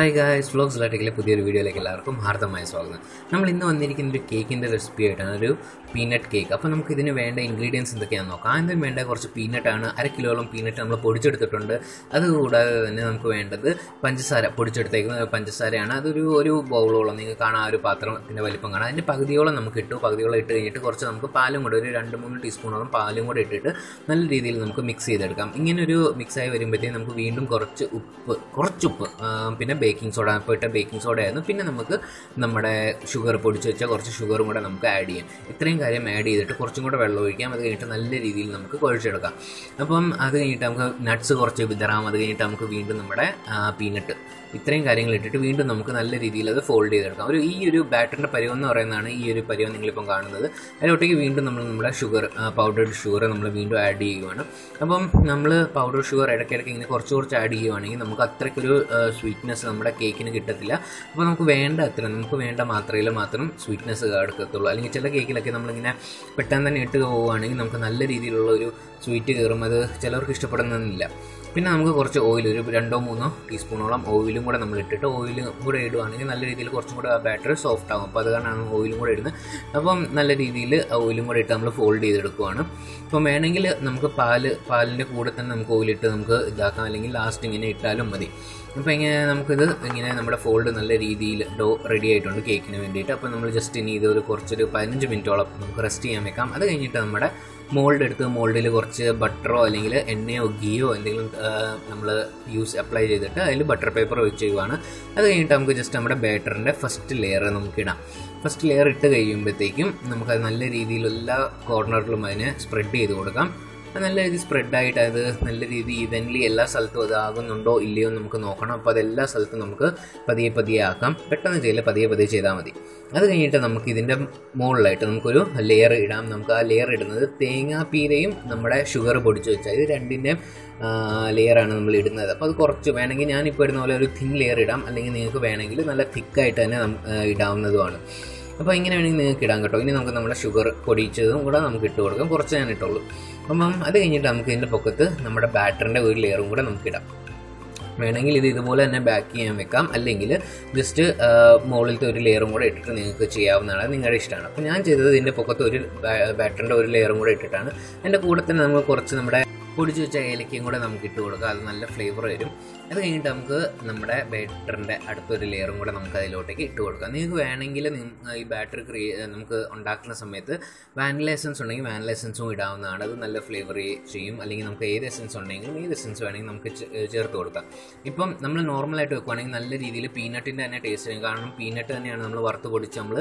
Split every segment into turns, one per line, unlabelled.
hi guys vlogs ലാറ്റിക്കിലെ പുതിയൊരു വീഡിയോയിലേക്ക് എല്ലാവർക്കും ഹാർദമായ സ്വാഗതം നമ്മൾ ഇന്ന് വന്നിരിക്കുന്ന ഒരു കേക്കിൻ്റെ റെസിപ്പി ആയിട്ടാണ് ഒരു പീനട്ട് കേക്ക് അപ്പോൾ നമുക്ക് ഇതിന് വേണ്ട ഇൻഗ്രീഡിയൻസ് എന്തൊക്കെയാണെന്ന് നോക്കാം ആദ്യം വേണ്ട കുറച്ച് പീനട്ടാണ് അര കിലോളം പീനട്ട് നമ്മൾ പൊടിച്ചെടുത്തിട്ടുണ്ട് അതുകൂടാതെ തന്നെ നമുക്ക് വേണ്ടത് പഞ്ചസാര പൊടിച്ചെടുത്തേക്കുന്ന പഞ്ചസാരയാണ് അതൊരു ഒരു ബൗളോളം നിങ്ങൾക്ക് കാണാം ആ ഒരു പാത്രത്തിൻ്റെ വലിപ്പം കാണാം അതിൻ്റെ പകുതിയോളം നമുക്ക് ഇട്ടു പകുതിയോളം ഇട്ട് കഴിഞ്ഞിട്ട് കുറച്ച് നമുക്ക് പാലും കൂടെ ഒരു രണ്ട് മൂന്ന് ടീസ്പൂണോളം പാലും കൂടെ ഇട്ടിട്ട് നല്ല രീതിയിൽ നമുക്ക് മിക്സ് ചെയ്തെടുക്കാം ഇങ്ങനെ ഒരു മിക്സായി വരുമ്പോഴത്തേക്കും നമുക്ക് വീണ്ടും കുറച്ച് ഉപ്പ് കുറച്ച് ഉപ്പ് ആ, പിന്നെ ബേക്കിംഗ് സോഡ അപ്പോൾ ഇട്ട ബേക്കിംഗ് സോഡ ആയിരുന്നു പിന്നെ നമുക്ക് നമ്മുടെ ഷുഗർ പൊടിച്ച് വെച്ച കുറച്ച് ഷുഗറും കൂടെ നമുക്ക് ആഡ് ചെയ്യാം ഇത്രയും കാര്യം ആഡ് ചെയ്തിട്ട് കുറച്ചും കൂടെ വെള്ളം ഒഴിക്കാം അത് കഴിഞ്ഞിട്ട് നല്ല രീതിയിൽ നമുക്ക് കുഴച്ചെടുക്കാം അപ്പം അത് കഴിഞ്ഞിട്ട് നമുക്ക് നട്ട്സ് കുറച്ച് വിതറാം അത് കഴിഞ്ഞിട്ട് നമുക്ക് വീണ്ടും നമ്മുടെ പീനട്ട് ഇത്രയും കാര്യങ്ങൾ ഇട്ടിട്ട് വീണ്ടും നമുക്ക് നല്ല രീതിയിൽ അത് ഫോൾഡ് ചെയ്തെടുക്കാം ഒരു ഈ ഒരു ബാറ്ററിൻ്റെ പരിവം എന്ന് പറയുന്നതാണ് ഈ ഒരു പരിവം നിങ്ങളിപ്പം കാണുന്നത് അതിലോട്ടേക്ക് വീണ്ടും നമ്മൾ നമ്മുടെ ഷുഗർ പൗഡർഡ് ഷുഗർ നമ്മൾ വീണ്ടും ആഡ് ചെയ്യുകയാണ് അപ്പം നമ്മൾ പൗഡർ ഷുഗർ ഇടയ്ക്കിടയ്ക്ക് ഇങ്ങനെ കുറച്ച് കുറച്ച് ആഡ് ചെയ്യുവാണെങ്കിൽ നമുക്ക് അത്രയ്ക്കൊരു സ്വീറ്റ്നെസ് നമ്മുടെ കേക്കിന് കിട്ടത്തില്ല അപ്പോൾ നമുക്ക് വേണ്ട അത്ര നമുക്ക് വേണ്ട മാത്രയിൽ മാത്രം സ്വീറ്റ്നെസ് എടുക്കത്തുള്ളൂ അല്ലെങ്കിൽ ചില കേക്കിലൊക്കെ നമ്മളിങ്ങനെ പെട്ടെന്ന് തന്നെ ഇട്ട് പോവുകയാണെങ്കിൽ നമുക്ക് നല്ല രീതിയിലുള്ള ഒരു സ്വീറ്റ് കയറും അത് ചിലവർക്ക് ഇഷ്ടപ്പെടുന്നില്ല പിന്നെ നമുക്ക് കുറച്ച് ഓയിൽ ഒരു രണ്ടോ മൂന്നോ ടീസ്പൂണോളം ഓയിലും കൂടെ നമ്മൾ ഇട്ടിട്ട് ഓയിലും കൂടെ ഇടുവാണെങ്കിൽ നല്ല രീതിയിൽ കുറച്ചും കൂടെ ആ ബാറ്റർ സോഫ്റ്റ് ആകും അപ്പോൾ അത് കാരണമാണ് ഓയിലും കൂടെ ഇടുന്നത് അപ്പം നല്ല രീതിയിൽ ഓയിലും കൂടെ ഇട്ട് നമ്മൾ ഫോൾഡ് ചെയ്തെടുക്കുവാണ് അപ്പം വേണമെങ്കിൽ നമുക്ക് പാല് പാലിൻ്റെ കൂടെ തന്നെ നമുക്ക് ഓയിലിട്ട് നമുക്ക് ഇതാക്കാം അല്ലെങ്കിൽ ലാസ്റ്റ് ഇങ്ങനെ ഇട്ടാലും മതി അപ്പോൾ ഇങ്ങനെ നമുക്കിത് ഇങ്ങനെ നമ്മുടെ ഫോൾഡ് നല്ല രീതിയിൽ ഡോ റെഡി ആയിട്ടുണ്ട് കേക്കിന് വേണ്ടിയിട്ട് അപ്പോൾ നമ്മൾ ജസ്റ്റ് ഇനി ഇതൊരു കുറച്ചൊരു പതിനഞ്ച് മിനിറ്റോളം നമുക്ക് റെസ്റ്റ് ചെയ്യാൻ വെക്കാം അത് കഴിഞ്ഞിട്ട് നമ്മുടെ മോൾഡ് എടുത്ത് മോൾഡിൽ കുറച്ച് ബട്ടറോ അല്ലെങ്കിൽ എണ്ണയോ ഗീയോ എന്തെങ്കിലും നമ്മൾ യൂസ് അപ്ലൈ ചെയ്തിട്ട് അതിൽ ബട്ടർ പേപ്പർ വെച്ച് ചെയ്യുവാണ് അത് കഴിഞ്ഞിട്ട് നമുക്ക് ജസ്റ്റ് നമ്മുടെ ബാറ്ററിൻ്റെ ഫസ്റ്റ് ലെയർ നമുക്ക് ഇടാം ഫസ്റ്റ് ലെയർ ഇട്ട് കഴിയുമ്പോഴത്തേക്കും നമുക്കത് നല്ല രീതിയിൽ എല്ലാ കോർണറിലും അതിനെ സ്പ്രെഡ് ചെയ്ത് കൊടുക്കാം അത് നല്ല രീതിയിൽ സ്പ്രെഡായിട്ട് അത് നല്ല രീതിയിൽ ഈവൻലി എല്ലാ സ്ഥലത്തും അത് ആകുന്നുണ്ടോ ഇല്ലയോ എന്ന് നമുക്ക് നോക്കണം അപ്പോൾ അതെല്ലാ സ്ഥലത്തും നമുക്ക് പതിയെ പതിയെ ആക്കാം പെട്ടെന്ന് ചെയ്യില്ല പതിയെ പതിയെ ചെയ്താൽ മതി അത് കഴിഞ്ഞിട്ട് നമുക്ക് ഇതിൻ്റെ മുകളിലായിട്ട് നമുക്കൊരു ലെയർ ഇടാം നമുക്ക് ആ ലെയർ ഇടുന്നത് തേങ്ങാപ്പീരയും നമ്മുടെ ഷുഗർ പൊടിച്ച് വെച്ചാൽ ഇത് രണ്ടിൻ്റെയും ലെയറാണ് നമ്മൾ ഇടുന്നത് അപ്പോൾ അത് കുറച്ച് വേണമെങ്കിൽ ഞാനിപ്പോൾ ഇടുന്ന പോലെ ഒരു തിൻ ലെയർ ഇടാം അല്ലെങ്കിൽ നിങ്ങൾക്ക് വേണമെങ്കിൽ നല്ല തിക്കായിട്ട് തന്നെ നം- ആ, ഇടാവുന്നതുമാണ് അപ്പോൾ ഇങ്ങനെ വേണമെങ്കിൽ നിങ്ങൾക്ക് ഇടാം കേട്ടോ ഇനി നമുക്ക് നമ്മുടെ ഷുഗർ പൊടിച്ചതും കൂടെ നമുക്ക് ഇട്ട് കൊടുക്കാം കുറച്ച് ഞാൻ ഇട്ടുള്ളൂ അപ്പം അത് കഴിഞ്ഞിട്ട് നമുക്ക് ഇതിൻ്റെ പൊക്കത്ത് നമ്മുടെ ബാറ്ററിൻ്റെ ഒരു ലെയറും കൂടെ നമുക്ക് ഇടാം വേണമെങ്കിൽ ഇത് ഇതുപോലെ തന്നെ ബാക്ക് ചെയ്യാൻ വെക്കാം അല്ലെങ്കിൽ ജസ്റ്റ് മുകളിലത്തെ ഒരു ലെയറും കൂടെ ഇട്ടിട്ട് നിങ്ങൾക്ക് ചെയ്യാവുന്നതാണ് അത് നിങ്ങളുടെ ഇഷ്ടമാണ് അപ്പോൾ ഞാൻ ചെയ്തത് ഇതിൻ്റെ പൊക്കത്ത് ഒരു ബാറ്ററിൻ്റെ ഒരു ലെയറും കൂടെ ഇട്ടിട്ടാണ് അതിൻ്റെ കൂടെ തന്നെ നമുക്ക് കുറച്ച് നമ്മുടെ പൊടിച്ച് വെച്ച ഏലക്കയും കൂടെ നമുക്ക് ഇട്ട് കൊടുക്കാം അത് നല്ല ഫ്ലേവർ വരും അത് കഴിഞ്ഞിട്ട് നമുക്ക് നമ്മുടെ ബാറ്ററിൻ്റെ അടുത്തൊരു ലെയറും കൂടെ നമുക്ക് അതിലോട്ടേക്ക് ഇട്ട് കൊടുക്കാം നിങ്ങൾക്ക് വേണമെങ്കിൽ നിങ്ങ- ഈ ബാറ്ററി ക്രിയേ നമുക്ക് ഉണ്ടാക്കുന്ന സമയത്ത് വാനില എസൻസ് ഉണ്ടെങ്കിൽ വാനില എസൻസും ഇടാവുന്നതാണ് അത് നല്ല ഫ്ലേവർ ചെയ്യും അല്ലെങ്കിൽ നമുക്ക് ഏത് എസൻസ് ഉണ്ടെങ്കിലും ഏത് എസൻസ് വേണമെങ്കിൽ നമുക്ക് ചേ- ചേർത്ത് കൊടുക്കാം ഇപ്പം നമ്മൾ നോർമലായിട്ട് വെക്കുവാണെങ്കിൽ നല്ല രീതിയിൽ പീനട്ടിൻ്റെ തന്നെ ടേസ്റ്റ് വരും കാരണം പീനട്ട് തന്നെയാണ് നമ്മൾ വറുത്ത് പൊടിച്ച് നമ്മൾ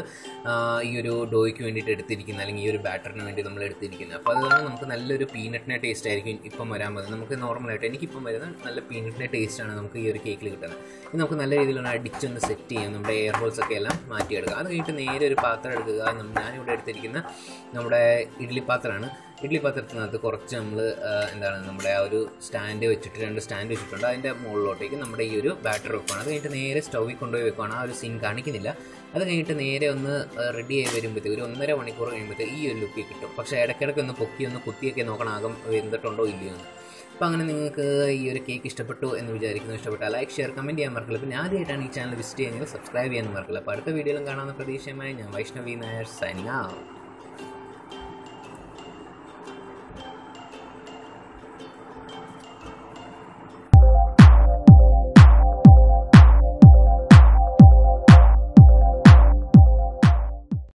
ഈ ഒരു ഡോയ്ക്ക് വേണ്ടിയിട്ട് എടുത്തിരിക്കുന്നത് അല്ലെങ്കിൽ ഈ ഒരു ബാറ്ററിന് വേണ്ടി നമ്മൾ എടുത്തിരിക്കുന്നത് അപ്പോൾ അതുകൊണ്ട് നമുക്ക് നല്ലൊരു പീനട്ടിൻ്റെ ടേസ്റ്റ് ആയിരിക്കും ഇപ്പം വരാൻ പോകുന്നത് നമുക്ക് നോർമലായിട്ട് എനിക്കിപ്പം വരുന്ന നല്ല പീനട്ടിൻ്റെ ടേസ്റ്റാണ് നമുക്ക് ഈ ഒരു കേക്കിൽ കിട്ടുന്നത് ഇത് നമുക്ക് നല്ല രീതിയിലൊന്ന് അടിച്ചൊന്ന് സെറ്റ് ചെയ്യാം നമ്മുടെ എയർ ഹോൾസ് ഒക്കെ എല്ലാം മാറ്റിയെടുക്കുക അത് കഴിഞ്ഞിട്ട് നേരെ ഒരു പാത്രം എടുക്കുക നമ്മ- ഞാനിവിടെ എടുത്തിരിക്കുന്ന നമ്മുടെ ഇഡ്ഡലി പാത്രമാണ് ഇഡ്ഡലി പാത്രത്തിനകത്ത് കുറച്ച് നമ്മൾ എന്താണ് നമ്മുടെ ആ ഒരു സ്റ്റാൻഡ് വെച്ചിട്ട് രണ്ട് സ്റ്റാൻഡ് വെച്ചിട്ടുണ്ട് അതിൻ്റെ മുകളിലോട്ടേക്ക് നമ്മുടെ ഈ ഒരു ബാറ്റർ വെക്കുകയാണ് അത് കഴിഞ്ഞിട്ട് നേരെ സ്റ്റൗവിൽ കൊണ്ടുപോയി വെക്കുകയാണ് ആ ഒരു സീൻ കാണിക്കുന്നില്ല അത് കഴിഞ്ഞിട്ട് നേരെ ഒന്ന് റെഡി ആയി വരുമ്പോഴത്തേക്ക് ഒരു ഒന്നര മണിക്കൂർ കഴിയുമ്പോഴത്തേക്ക് ഈ ഒരു ലുക്കിൽ കിട്ടും പക്ഷേ ഇടയ്ക്കിടയ്ക്ക് ഒന്ന് പൊക്കി ഒന്ന് കുത്തിയൊക്കെ നോക്കണം ആകം വെന്തിട്ടുണ്ടോ ഇല്ലയോ എന്ന് അപ്പോൾ അങ്ങനെ നിങ്ങൾക്ക് ഈ ഒരു കേക്ക് ഇഷ്ടപ്പെട്ടു എന്ന് വിചാരിക്കുന്നു ഇഷ്ടപ്പെട്ടാൽ ലൈക്ക് ഷെയർ കമൻറ്റ് ചെയ്യാൻ മറക്കില്ല പിന്നെ ആദ്യമായിട്ടാണ് ഈ ചാനൽ വിസിറ്റ് ചെയ്യുന്നത് സബ്സ്ക്രൈബ് ചെയ്യാൻ മറക്കില്ല അപ്പോൾ അടുത്ത വീഡിയോയിലും കാണാവുന്ന പ്രതീക്ഷയുമായി ഞാൻ വൈഷ്ണവി നായർ സൈനിങ് ഔട്ട്